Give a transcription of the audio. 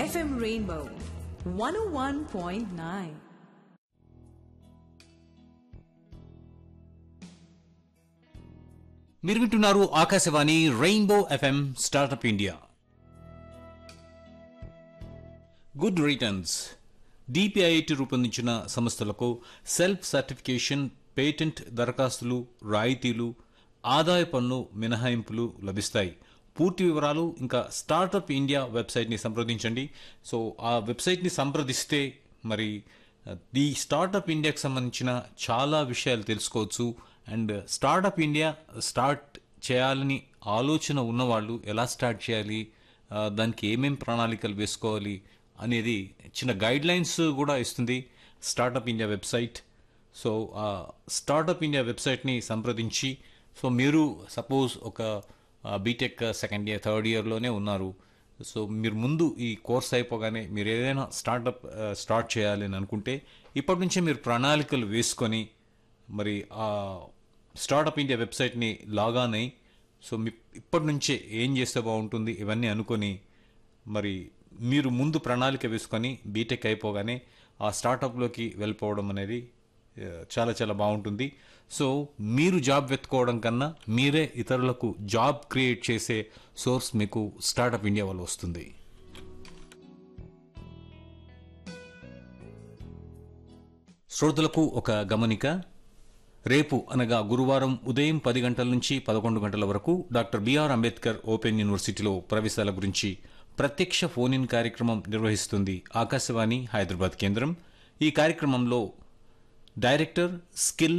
FM Rainbow 101.9. మీరు వింటున్నారు Akashvani rainbow FM startup India good returns DPIIT రూపొందించిన సంస్థలకు సెల్ఫ్ సర్టిఫికేషన్ పేటెంట్ దరఖాస్తులు రాయితీలు ఆదాయ పన్ను మినహాయింపులు లభిస్తాయి పూర్తి వివరాలు ఇంకా స్టార్టప్ ఇండియా వెబ్సైట్ని సంప్రదించండి సో ఆ వెబ్సైట్ని సంప్రదిస్తే మరి ఈ స్టార్టప్ ఇండియాకి సంబంధించిన చాలా విషయాలు తెలుసుకోవచ్చు అండ్ స్టార్టప్ ఇండియా స్టార్ట్ చేయాలని ఆలోచన ఉన్నవాళ్ళు ఎలా స్టార్ట్ చేయాలి ఆ, దానికి ఏమేం ప్రణాళికలు వేసుకోవాలి అనేది చిన్న గైడ్ లైన్స్ కూడా ఇస్తుంది స్టార్టప్ ఇండియా వెబ్సైట్ సో ఆ స్టార్టప్ ఇండియా వెబ్సైట్ని సంప్రదించి సో మీరు సపోజ్ ఒక బీటెక్ సెకండ్ ఇయర్ థర్డ్ ఇయర్లోనే ఉన్నారు సో మీరు ముందు ఈ కోర్స్ అయిపోగానే మీరు ఏదైనా స్టార్టప్ స్టార్ట్ చేయాలి అని అనుకుంటే ఇప్పటి నుంచే మీరు ప్రణాళికలు వేసుకొని మరి ఆ స్టార్టప్ ఇండియా వెబ్సైట్ని లాగాన్ అయి సో మీ ఇప్పటి నుంచే ఏం చేస్తే బాగుంటుంది ఇవన్నీ అనుకొని మరి మీరు ముందు ప్రణాళిక వేసుకొని బీటెక్ అయిపోగానే ఆ స్టార్టప్లోకి వెళ్ళిపోవడం అనేది ఆ, చాలా చాలా బాగుంటుంది సో మీరు జాబ్ వెతుకోవడం కన్నా మీరే ఇతరులకు జాబ్ క్రియేట్ చేసే సోర్స్ మీకు స్టార్టప్ ఇండియా వల్ల వస్తుంది శ్రోతలకు ఒక గమనిక రేపు అనగా గురువారం ఉదయం పది గంటల నుంచి పదకొండు గంటల వరకు డాక్టర్ బిఆర్ అంబేద్కర్ ఓపెన్ యూనివర్సిటీలో ప్రవేశాల గురించి ప్రత్యక్ష ఫోన్ ఇన్ కార్యక్రమం నిర్వహిస్తుంది ఆకాశవాణి హైదరాబాద్ కేంద్రం ఈ కార్యక్రమంలో డైరెక్టర్ స్కిల్